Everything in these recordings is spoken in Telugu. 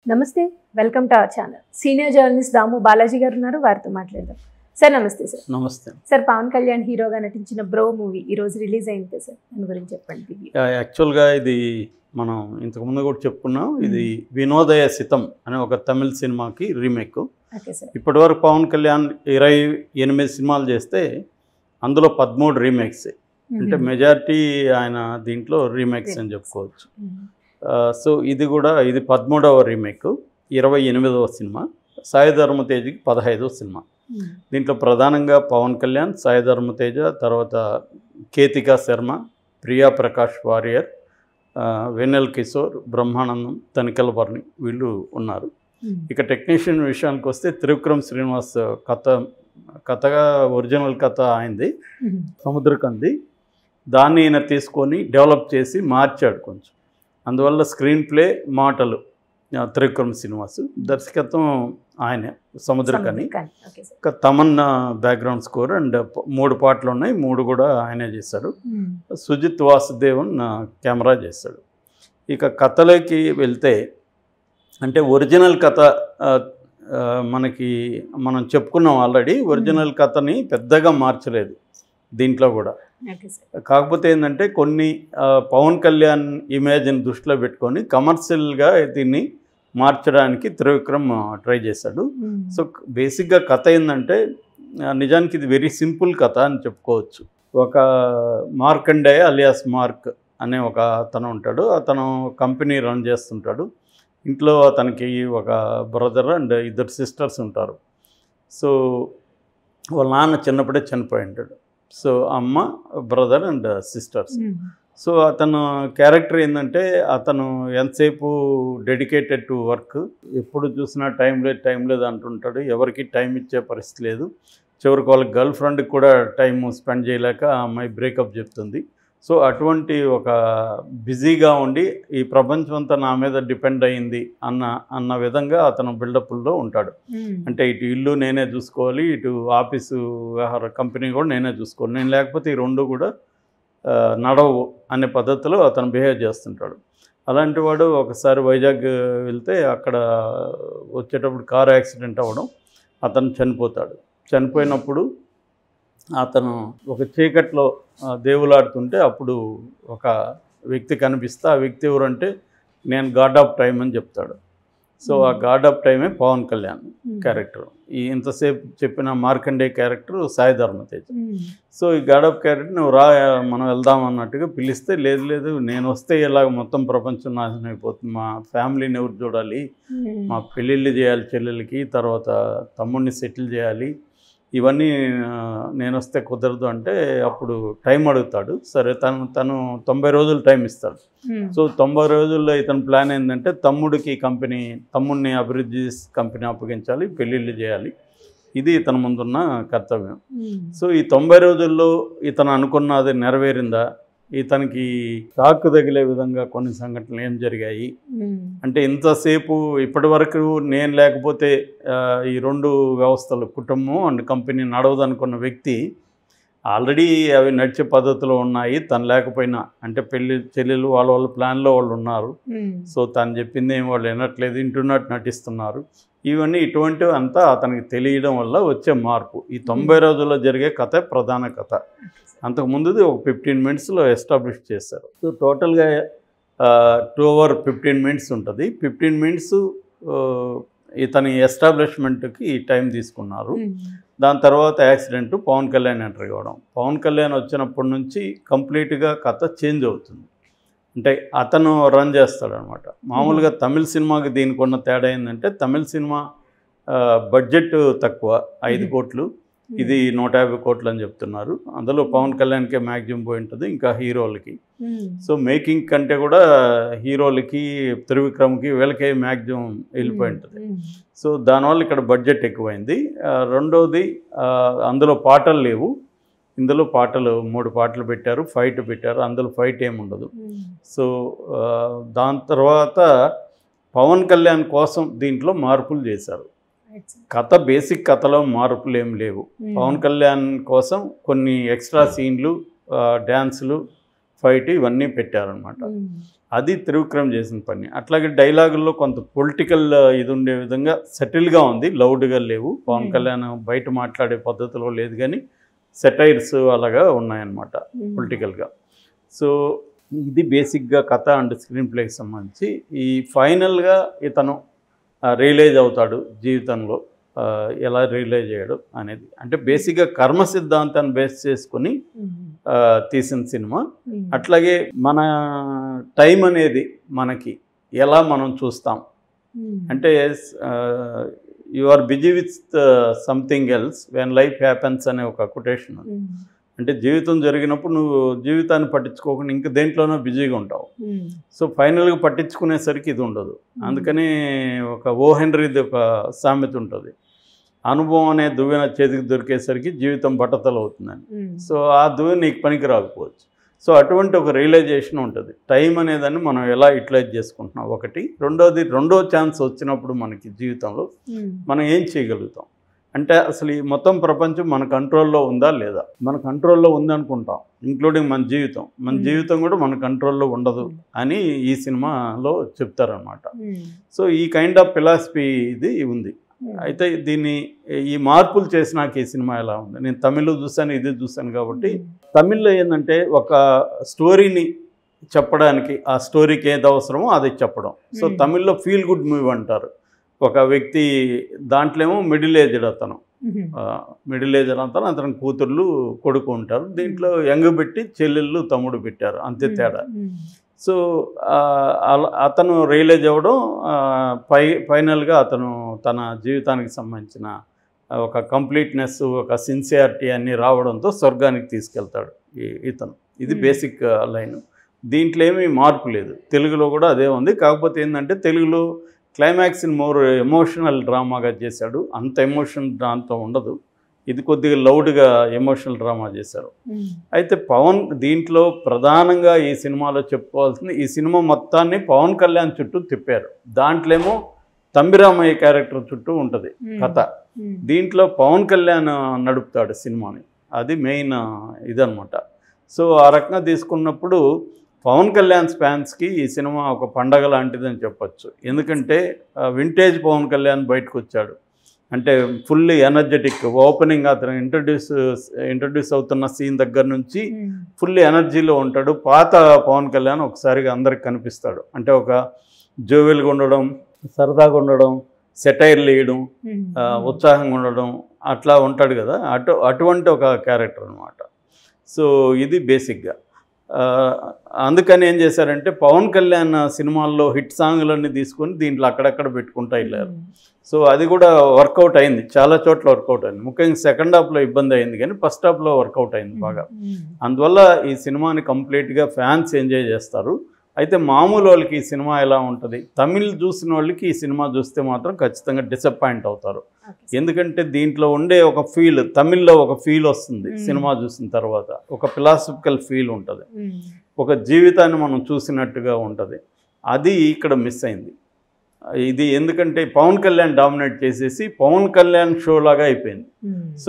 నమస్తే welcome to our channel senior journalist Damu Balaji garu ఉన్నారు వారితో మాట్లాడదాం సార్ నమస్తే సార్ నమస్తే సార్ పవన్ కళ్యాణ్ హీరోగా నటించిన బ్రో మూవీ ఈ రోజు రిలీజ్ అయింది సార్ దాని గురించి చెప్పండి యా, యాక్చువల్గా ఇది మనం ఇంతకుముందు కూడా చెప్పుకున్నాం ఇది వినోదయ సితం అనే ఒక తమిళ సినిమాకి రీమేక్ ఓకే సార్ ఇప్పటివరకు పవన్ కళ్యాణ్ ఇరవై ఎనిమిది సినిమాలు చేస్తే అందులో పదమూడు రీమేక్స్ అంటే మెజారిటీ ఆయన దీంట్లో రీమేక్స్ అని చెప్పుకోవచ్చు ఆ, సో ఇది కూడా ఇది పదమూడవ రీమేక్ ఇరవై ఎనిమిదవ సినిమా సాయి ధర్మతేజ్కి పదహైదవ సినిమా దీంట్లో ప్రధానంగా పవన్ కళ్యాణ్ సాయి ధర్మతేజ తర్వాత కేతికా శర్మ ప్రియా ప్రకాష్ వారియర్ ఆ, వెన్నెల్ కిషోర్ బ్రహ్మానందం తనికల భరణి వీళ్ళు ఉన్నారు ఇక టెక్నీషియన్ విషయానికి వస్తే త్రివిక్రమ్ శ్రీనివాస్ కథ కథగా ఒరిజినల్ కథ అయింది సముద్రకంది దాన్ని ఈయన తీసుకొని డెవలప్ చేసి మార్చాడు కొంచెం అందువల్ల స్క్రీన్ ప్లే మాటలు ఆ, త్రివిక్రమ్ శ్రీనివాస్ దర్శకత్వం ఆయనే సముద్రకని ఓకే సార్ ఒక తమన్నా బ్యాక్గ్రౌండ్ స్కోర్ అండ్ ప- మూడు పాటలు ఉన్నాయి మూడు కూడా ఆయనే చేశాడు సుజిత్ వాసుదేవన్ ఆ, కెమెరా చేశాడు ఇక కథలోకి వెళ్తే అంటే ఒరిజినల్ కథ ఆ, ఆ, మనకి మనం చెప్పుకున్నాం ఆల్రెడీ ఒరిజినల్ కథని పెద్దగా మార్చలేదు దీంట్లో కూడా ఓకే సార్ కాకపోతే ఏంటంటే కొన్ని ఆ, పవన్ కళ్యాణ్ ఇమేజ్ని దృష్టిలో పెట్టుకొని కమర్షియల్గా దీన్ని మార్చడానికి త్రివిక్రమ్ ట్రై చేశాడు సో బేసిక్గా కథ ఏంటంటే ఆ, నిజానికి ఇది వెరీ సింపుల్ కథ అని చెప్పుకోవచ్చు ఒక మార్కండేయ అలియాస్ మార్క్ అనే ఒక అతను ఉంటాడు అతను కంపెనీ రన్ చేస్తుంటాడు ఇంట్లో అతనికి ఒక బ్రదర్ అండ్ ఇద్దరు సిస్టర్స్ ఉంటారు సో వాళ్ళ నాన్న చిన్నప్పుడే చనిపోయి ఉంటాడు సో అమ్మ బ్రదర్ అండ్ సిస్టర్స్ సో అతను క్యారెక్టర్ ఏంటంటే అతను ఎంతసేపు డెడికేటెడ్ టు వర్క్ ఎప్పుడు చూసినా టైం లేదు టైం లేదు అంటుంటాడు ఎవరికి టైం ఇచ్చే పరిస్థితి లేదు చివరికి వాళ్ళ గర్ల్ ఫ్రెండ్కి కూడా టైం స్పెండ్ చేయలేక ఆ అమ్మాయి బ్రేకప్ చెప్తుంది సో అటువంటి ఒక బిజీగా ఉండి ఈ ప్రపంచం అంతా నా మీద డిపెండ్ అయ్యింది అన్న అన్న విధంగా అతను బిల్డప్లో ఉంటాడు అంటే ఇటు ఇల్లు నేనే చూసుకోవాలి ఇటు ఆఫీసు వ్యవహార కంపెనీ కూడా నేనే చూసుకోవాలి నేను లేకపోతే ఈ రెండు కూడా ఆ, నడవు అనే పద్ధతిలో అతను బిహేవ్ చేస్తుంటాడు అలాంటి వాడు ఒకసారి వైజాగ్ వెళ్తే అక్కడ వచ్చేటప్పుడు కారు యాక్సిడెంట్ అవ్వడం అతను చనిపోతాడు చనిపోయినప్పుడు అతను ఒక చీకట్లో ఆ, దేవులాడుతుంటే అప్పుడు ఒక వ్యక్తి కనిపిస్తే ఆ వ్యక్తి ఎవరంటే నేను గాడ్ ఆఫ్ టైం అని చెప్తాడు సో ఆ గాడ్ ఆఫ్ టైమే పవన్ కళ్యాణ్ క్యారెక్టర్ ఈ ఇంతసేపు చెప్పిన మార్కండే క్యారెక్టర్ సాయి ధర్మతేజ్ సో ఈ గాడ్ ఆఫ్ క్యారెక్టర్ నువ్వు రా మనం వెళ్దాం అన్నట్టుగా పిలిస్తే లేదు లేదు నేను వస్తే ఇలాగ మొత్తం ప్రపంచం నాశనం అయిపోతుంది మా ఫ్యామిలీని ఎవరు చూడాలి మా పెళ్ళిళ్ళు చేయాలి చెల్లెలకి తర్వాత తమ్ముడిని సెటిల్ చేయాలి ఇవన్నీ ఆ, నేను వస్తే కుదరదు అంటే అప్పుడు టైం అడుగుతాడు సరే తను తను తొంభై రోజులు టైం ఇస్తాడు సో తొంభై రోజుల్లో ఇతని ప్లాన్ ఏంటంటే తమ్ముడికి కంపెనీ తమ్ముడిని అభివృద్ధి చేసి కంపెనీ అప్పగించాలి పెళ్ళిళ్ళు చేయాలి ఇది ఇతని ముందున్న కర్తవ్యం సో ఈ తొంభై రోజుల్లో ఇతను అనుకున్నది నెరవేరిందా ఇతనికి షాక్ తగిలే విధంగా కొన్ని సంఘటనలు ఏం జరిగాయి అంటే ఇంతసేపు ఇప్పటి వరకు నేను లేకపోతే ఆ, ఈ రెండు వ్యవస్థలు కుటుంబం అండ్ కంపెనీ నడవదనుకున్న వ్యక్తి ఆల్రెడీ అవి నడిచే పద్ధతిలో ఉన్నాయి తను లేకపోయినా అంటే పెళ్ళి చెల్లెలు వాళ్ళ వాళ్ళ ప్లాన్లో వాళ్ళు ఉన్నారు సో తను చెప్పింది ఏం వాళ్ళు వినట్లేదు వింటున్నట్టు నటిస్తున్నారు ఇవన్నీ ఇటువంటివి అంతా అతనికి తెలియడం వల్ల వచ్చే మార్పు ఈ తొంభై రోజుల్లో జరిగే కథ ప్రధాన కథ అంతకు ముందుది ఒక ఫిఫ్టీన్ మినిట్స్లో ఎస్టాబ్లిష్ చేశారు సో టోటల్గా టూ అవర్ ఫిఫ్టీన్ మినిట్స్ ఉంటుంది ఫిఫ్టీన్ మినిట్స్ ఇతని ఎస్టాబ్లిష్మెంట్కి ఈ టైం తీసుకున్నారు దాని తర్వాత యాక్సిడెంట్ పవన్ కళ్యాణ్ ఎంటర్ కావడం పవన్ కళ్యాణ్ వచ్చినప్పటి నుంచి కంప్లీట్గా కథ చేంజ్ అవుతుంది అంటే అతను రన్ చేస్తాడనమాట మామూలుగా తమిళ సినిమాకి దీనికి ఉన్న తేడా ఏంటంటే తమిళ సినిమా ఆ, బడ్జెట్ తక్కువ ఐదు కోట్లు ఇది నూట యాభై కోట్లు అని చెప్తున్నారు అందులో పవన్ కళ్యాణ్కే మ్యాక్సిమం పోయి ఉంటుంది ఇంకా హీరోలకి సో మేకింగ్ కంటే కూడా హీరోలకి త్రివిక్రమ్కి వీళ్ళకే మ్యాక్సిమం వెళ్ళిపోయి ఉంటుంది సో దానివల్ల ఇక్కడ బడ్జెట్ ఎక్కువైంది ఆ, రెండోది ఆ, అందులో పాటలు లేవు ఇందులో పాటలు మూడు పాటలు పెట్టారు ఫైట్ పెట్టారు అందులో ఫైట్ ఏమి ఉండదు సో ఆ, దాని తర్వాత పవన్ కళ్యాణ్ కోసం దీంట్లో మార్పులు చేశారు కథ బేసిక్ కథలో మార్పులు ఏం లేవు పవన్ కళ్యాణ్ కోసం కొన్ని ఎక్స్ట్రా సీన్లు ఆ, డ్యాన్సులు ఫైట్ ఇవన్నీ పెట్టారనమాట అది త్రివిక్రమ్ చేసిన పని అట్లాగే డైలాగుల్లో కొంత పొలిటికల్ ఇది ఉండే విధంగా సెటిల్గా ఉంది లౌడ్గా లేవు పవన్ Hmm. కళ్యాణ్ బయట మాట్లాడే పద్ధతిలో లేదు కానీ సెటైర్స్ అలాగా ఉన్నాయన్నమాట పొలిటికల్గా సో ఇది బేసిక్గా కథ అండ్ స్క్రీన్ ప్లేకి సంబంధించి ఈ ఫైనల్గా ఇతను రియలైజ్ అవుతాడు జీవితంలో ఆ, ఎలా రియలైజ్ అయ్యాడు అనేది అంటే బేసిక్గా కర్మ సిద్ధాంతాన్ని బేస్ చేసుకుని ఆ, తీసిన సినిమా అట్లాగే మన టైం అనేది మనకి ఎలా మనం చూస్తాం అంటే you are busy with something else when life happens అనే ఒక కొటేషన్ ఉంది అంటే జీవితం జరిగినప్పుడు నువ్వు జీవితాన్ని పట్టించుకోకుండా ఇంక దేంట్లోనో బిజీగా ఉంటావు సో ఫైనల్గా పట్టించుకునేసరికి ఇది ఉండదు అందుకని ఒక ఓ హెన్రీది ఒక సామెత ఉంటుంది అనుభవం అనే దువ్వెన చేతికి దొరికేసరికి జీవితం బట్టతలు అవుతుందని సో ఆ దువ్వెన నీకు పనికి రాకపోవచ్చు సో అటువంటి ఒక రియలైజేషన్ ఉంటుంది టైం అనేదాన్ని మనం ఎలా యూటిలైజ్ చేసుకుంటున్నాం ఒకటి రెండోది రెండో ఛాన్స్ వచ్చినప్పుడు మనకి జీవితంలో మనం ఏం చేయగలుగుతాం అంటే అసలు ఈ మొత్తం ప్రపంచం మన కంట్రోల్లో ఉందా లేదా మన కంట్రోల్లో ఉందనుకుంటాం ఇంక్లూడింగ్ మన జీవితం మన Hmm. జీవితం కూడా మన కంట్రోల్లో ఉండదు అని ఈ సినిమాలో చెప్తారనమాట సో ఈ కైండ్ ఆఫ్ ఫిలాసఫీ ఇది ఉంది అయితే దీన్ని ఈ మార్పులు చేసినాక ఈ సినిమా ఎలా ఉంది నేను తమిళ్లో చూశాను ఇది చూశాను కాబట్టి తమిళ్లో ఏంటంటే ఒక స్టోరీని చెప్పడానికి ఆ స్టోరీకి ఏది అవసరమో అది చెప్పడం సో Hmm. తమిళ్లో ఫీల్ గుడ్ మూవీ అంటారు ఒక వ్యక్తి దాంట్లో ఏమో మిడిల్ ఏజ్డ్ అతను మిడిల్ ఏజ్ అతను అతని కూతుర్లు కొడుకు ఉంటారు దీంట్లో యంగ్ పెట్టి చెల్లెళ్ళు తమ్ముడు పెట్టారు అంతే తేడా సో ఆ, అల- అతను రియలైజ్ అవ్వడం ఆ, ఫై ఫైనల్గా అతను తన జీవితానికి సంబంధించిన ఒక కంప్లీట్నెస్ ఒక సిన్సియారిటీ అన్నీ రావడంతో స్వర్గానికి తీసుకెళ్తాడు ఈ- ఇతను ఇది Hmm. బేసిక్ లైన్ దీంట్లో ఏమీ మార్పు లేదు తెలుగులో కూడా అదే ఉంది కాకపోతే ఏంటంటే తెలుగులో క్లైమాక్స్ని మోర్ ఎమోషనల్ డ్రామాగా చేశాడు అంత ఎమోషన్ దాంతో ఉండదు ఇది కొద్దిగా లౌడ్గా ఎమోషనల్ డ్రామా చేశారు అయితే పవన్ దీంట్లో ప్రధానంగా ఈ సినిమాలో చెప్పుకోవాల్సింది ఈ సినిమా మొత్తాన్ని పవన్ కళ్యాణ్ చుట్టూ తిప్పారు దాంట్లేమో తంబిరామయ్య క్యారెక్టర్ చుట్టూ ఉంటుంది కథ దీంట్లో పవన్ కళ్యాణ్ నడుపుతాడు సినిమాని అది మెయిన్ ఇదనమాట సో ఆ రకంగా తీసుకున్నప్పుడు పవన్ కళ్యాణ్ ఫ్యాన్స్కి ఈ సినిమా ఒక పండగ లాంటిదని చెప్పొచ్చు ఎందుకంటే వింటేజ్ పవన్ కళ్యాణ్ బయటకు వచ్చాడు అంటే ఫుల్లీ ఎనర్జెటిక్ ఓపెనింగ్ అతను ఇంట్రడ్యూస్ ఇంట్రడ్యూస్ అవుతున్న సీన్ దగ్గర నుంచి ఫుల్ ఎనర్జీలో ఉంటాడు పాత పవన్ కళ్యాణ్ ఒకసారిగా అందరికి కనిపిస్తాడు అంటే ఒక జోవెల్గా ఉండడం సరదాగా ఉండడం సెటైర్లు వేయడం ఆ, ఉత్సాహంగా ఉండడం అట్లా ఉంటాడు కదా అటు అటువంటి ఒక క్యారెక్టర్ అనమాట సో ఇది బేసిక్గా ఆ, అందుకని ఏం చేశారంటే పవన్ కళ్యాణ్ సినిమాల్లో హిట్ సాంగ్లన్నీ తీసుకొని దీంట్లో అక్కడక్కడ పెట్టుకుంటా వెళ్ళారు సో అది కూడా వర్కౌట్ అయింది చాలా చోట్ల వర్కౌట్ అయింది ముఖ్యంగా సెకండ్ హాఫ్లో ఇబ్బంది అయింది కానీ ఫస్ట్ హాఫ్లో వర్కౌట్ అయింది బాగా అందువల్ల ఈ సినిమాని కంప్లీట్గా ఫ్యాన్స్ ఎంజాయ్ చేస్తారు అయితే మామూలు వాళ్ళకి ఈ సినిమా ఎలా ఉంటుంది తమిళ్ చూసిన వాళ్ళకి ఈ సినిమా చూస్తే మాత్రం ఖచ్చితంగా డిసప్పాయింట్ అవుతారు ఎందుకంటే దీంట్లో ఉండే ఒక ఫీల్ తమిళ్లో ఒక ఫీల్ వస్తుంది Mm. సినిమా చూసిన తర్వాత ఒక ఫిలాసఫికల్ ఫీల్ ఉంటుంది ఒక జీవితాన్ని మనం చూసినట్టుగా ఉంటుంది అది ఇక్కడ మిస్ అయింది ఇది ఎందుకంటే పవన్ కళ్యాణ్ డామినేట్ చేసేసి పవన్ కళ్యాణ్ షో లాగా అయిపోయింది సో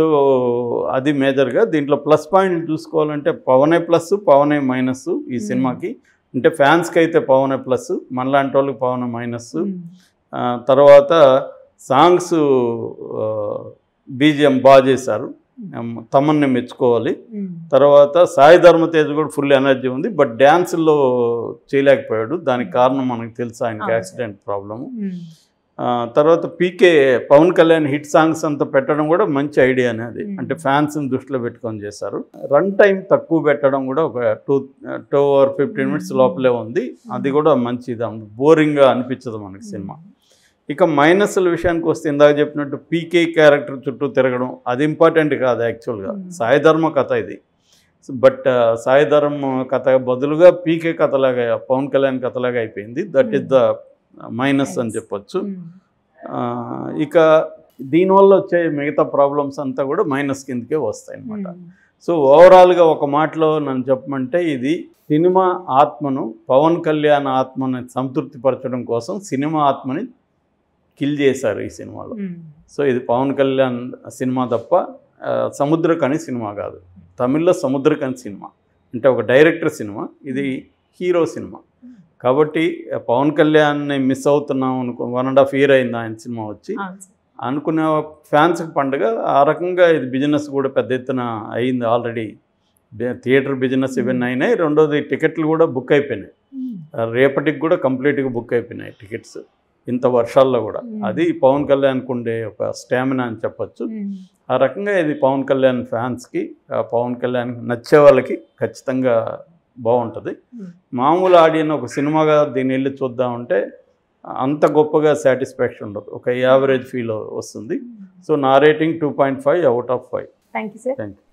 అది మేజర్గా దీంట్లో ప్లస్ పాయింట్ చూసుకోవాలంటే పవనే ప్లస్ పవనే మైనస్ ఈ Hmm. సినిమాకి అంటే ఫ్యాన్స్కి అయితే పవనే ప్లస్ మనలాంటి వాళ్ళకి పవనే మైనస్ ఆ, తర్వాత సాంగ్స్ బీజిఎం బాగా చేశారు ఉమ్, తమన్ని మెచ్చుకోవాలి తర్వాత సాయి ధర్మతేజ్ కూడా ఫుల్ ఎనర్జీ ఉంది బట్ డ్యాన్స్లో చేయలేకపోయాడు దానికి కారణం మనకు తెలుసు ఆయనకి అవును. యాక్సిడెంట్ ప్రాబ్లము ఆ, తర్వాత PK Pawan Kalyan hit songs అంతా పెట్టడం కూడా మంచి ఐడియానే అది Mm. అంటే ఫ్యాన్స్ని దృష్టిలో పెట్టుకొని చేశారు రన్ టైం తక్కువ పెట్టడం కూడా ఒక two two hour fifteen minutes Mm. లోపలే ఉంది అది కూడా మంచిది బోరింగ్గా అనిపించదు మనకి సినిమా ఇక మైనస్ల విషయానికి వస్తే ఇందాక చెప్పినట్టు పీకే క్యారెక్టర్ చుట్టూ తిరగడం అది ఇంపార్టెంట్ కాదు యాక్చువల్గా Mm. సాయి ధర్మ కథ ఇది బట్ సాయి ధర్మ కథ బదులుగా పీకే కథలాగా పవన్ కళ్యాణ్ కథలాగా అయిపోయింది దట్ ఈస్ ద మైనస్ అని చెప్పొచ్చు ఆ, ఇక దీనివల్ల వచ్చే మిగతా ప్రాబ్లమ్స్ అంతా కూడా మైనస్ కిందకే వస్తాయి అన్నమాట సో ఓవరాల్గా ఒక మాటలో నన్ను చెప్పమంటే ఇది సినిమా ఆత్మను పవన్ కళ్యాణ్ ఆత్మని సంతృప్తిపరచడం కోసం సినిమా ఆత్మని కిల్ చేశారు ఈ సినిమాలో సో ఇది పవన్ కళ్యాణ్ సినిమా తప్ప ఆ, సముద్రకని సినిమా కాదు తమిళ్లో సముద్రకని సినిమా అంటే ఒక డైరెక్టర్ సినిమా ఇది హీరో సినిమా కాబట్టి పవన్ కళ్యాణ్ని మిస్ అవుతున్నాం అనుకో వన్ అండ్ హాఫ్ ఇయర్ అయింది ఆయన సినిమా వచ్చి అవును సార్. అనుకునే ఫ్యాన్స్కి పండుగ ఆ రకంగా ఇది బిజినెస్ కూడా పెద్ద ఎత్తున అయింది ఆల్రెడీ థియేటర్ బిజినెస్ ఇవన్నీ అయినాయి రెండోది టికెట్లు కూడా బుక్ అయిపోయినాయి రేపటికి కూడా కంప్లీట్గా బుక్ అయిపోయినాయి టికెట్స్ ఇంత వర్షాల్లో కూడా Hmm. అది పవన్ కళ్యాణ్కి ఉండే ఒక స్టామినా అని చెప్పొచ్చు ఉమ్. ఆ రకంగా ఇది పవన్ కళ్యాణ్ ఫ్యాన్స్కి ఆ పవన్ కళ్యాణ్ నచ్చే వాళ్ళకి ఖచ్చితంగా బాగుంటుంది Hmm. మామూలు ఆడియన్ ఒక సినిమాగా దీన్ని వెళ్ళి చూద్దామంటే అంత గొప్పగా సాటిస్ఫాక్షన్ ఉండదు ఒక యావరేజ్ ఫీల్ వస్తుంది సో నా rating two point five out of five thank you sir thank you